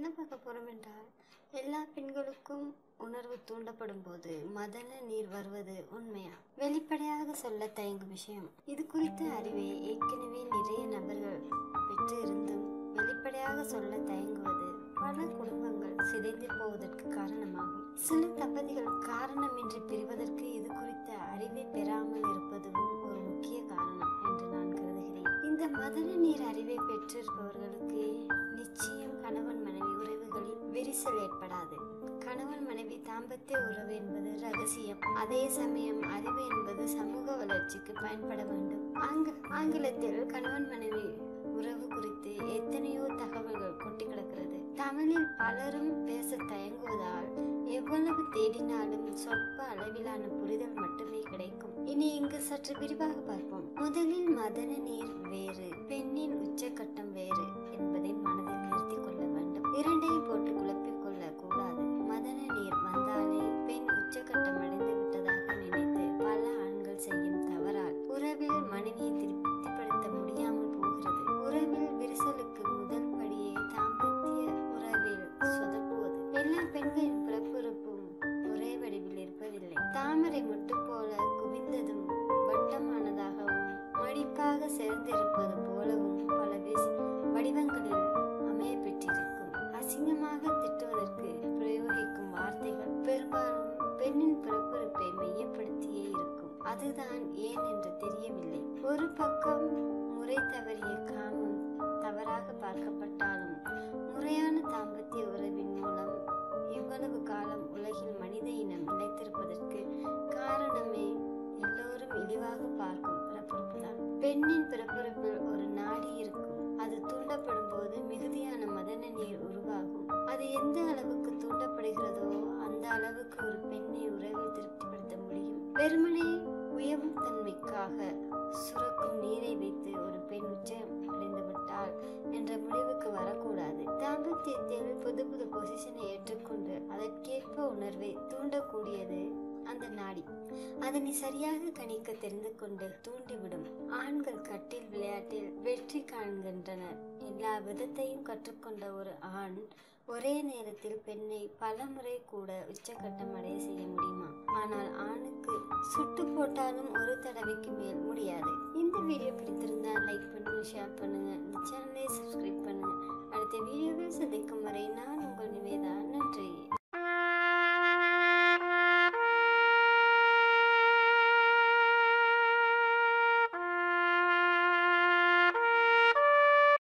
என்ன பார்க்க போறோம் என்றால் எல்லா பெண்களுக்கும் உணர்வு தூண்டப்படும் போது மதன நீர் வருவது உண்மையா வெளிப்படையாக சொல்ல தயங்கும் விஷயம் இது குறித்த அறிவை ஏற்கனவே நிறைய நபர்கள் பெற்று இருந்தும் வெளிப்படையாக சொல்ல தயங்குவது பல குடும்பங்கள் சிதைந்து போவதற்கு காரணமாகும் சில தம்பதிகள் காரணமின்றி பிரிவதற்கு இது குறித்த அறிவை பெறாமல் இருப்பதும் ஒரு முக்கிய காரணம் என்று நான் கருதுகிறேன் இந்த மதன நீர் அறிவை பெற்றிருப்பவர்களுக்கு நிச்சயம் கணவன் மனைவி உறவுகளில் விரிசல் ஏற்படாது கணவன் மனைவி தாம்பத்திய உறவு என்பது ரகசியம் அதே சமயம் அறிவு என்பது சமூக வளர்ச்சிக்கு பயன்பட வேண்டும் ஆங்க ஆங்கிலத்தில் கணவன் மனைவி உறவு குறித்து எத்தனையோ தகவல்கள் கொட்டி கிடக்கிறது தமிழில் பலரும் பேச தயங்குவதால் எவ்வளவு தேடினாலும் சொற்ப அளவிலான புரிதல் மட்டுமே கிடைக்கும் இனி இங்கு சற்று விரிவாக பார்ப்போம் முதலில் மதன நீர் வேறு பெண்ணின் உச்சக்கட்டம் வேறு என்பதை மனதில் நிறுத்திக் கொள்ள வேண்டும் இரண்டையும் போட்டு குழப்பிக் கொள்ள கூடாது மதன நீர் வந்தாலே பெண் உச்சக்கட்டம் அடைந்து விட்டதாக நினைத்து பல ஆண்கள் செய்யும் தவறால் உறவில் மனைவியை திருப்திப்படுத்த முடியாமல் போகிறது உறவில் விரிசலுக்கு முதல் படியே தாம்பத்திய உறவில் சொதப்புவது எல்லா பெண்களின் பிறப்புறுப்பும் ஒரே வடிவில் இருப்பதில்லை தாமரை மொட்டு போல குவிந்ததும் வட்டமானதாகவும் மடிப்பாக சேர்ந்திருப்பது போலவும் பல விஸ்- வடிவங்களில் அமைய பெற்றிருக்கும் அசிங்கமாக திட்டுவதற்கு பிரயோகிக்கும் வார்த்தைகள் பெரும்பாலும் பெண்ணின் பிறப்புறுப்பை மையப்படுத்தியே இருக்கும் அதுதான் ஏன் என்று தெரியவில்லை ஒரு பக்கம் முறை தவறிய காமம் தவறாக பார்க்கப்பட்டாலும் முறையான தாம்பத்திய உறவின் மூலம் இவ்வளவு காலம் உலகில் மனித இனம் நிலைத்திருப்பதற்கு காரணமே எல்லோரும் இழிவாக பார்க்கும் பிறப்புறுப்புதான் பெண்ணின் பிறப்புறுப்பில் ஒரு நாடி இருக்கும் அது தூண்டப்படும் போது மிகுதியான மதன நீர் உருவாகும் அது எந்த அளவுக்கு தூண்டப்படுகிறதோ அந்த அளவுக்கு ஒரு பெண்ணை உறவில் திருப்திப்படுத்த முடியும் வெறுமனே உயர்வு தன்மைக்காக சுரக்கும் நீரை வைத்து ஒரு பெண் உச்சம் அடைந்து விட்டால் என்ற முடிவுக்கு வரக்கூடாது தாம்பத்தியத்தில் புது புது பொசிஷனை ஏற்றுக்கொண்டு அதற்கேற்ப உணர்வை தூண்டக்கூடியது அந்த நாடி அதனை சரியாக கணிக்க தெரிந்து கொண்டு தூண்டிவிடும் ஆண்கள் கட்டில் விளையாட்டில் வெற்றி காண்கின்றனர் எல்லா விதத்தையும் கற்றுக்கொண்ட ஒரு ஆண் ஒரே நேரத்தில் பெண்ணை பலமுறை கூட உச்சக்கட்டம் அடைய செய்ய முடியுமா ஆனால் ஆணுக்கு சுட்டு போட்டாலும் ஒரு தடவைக்கு மேல் முடியாது இந்த வீடியோ பிடித்திருந்தா லைக் பண்ணுங்க ஷேர் பண்ணுங்க இந்த சேனலை சப்ஸ்கிரைப் பண்ணுங்க அடுத்த வீடியோவில் சந்திக்கும் வரை நான் உங்கள் நிவேதா நன்றி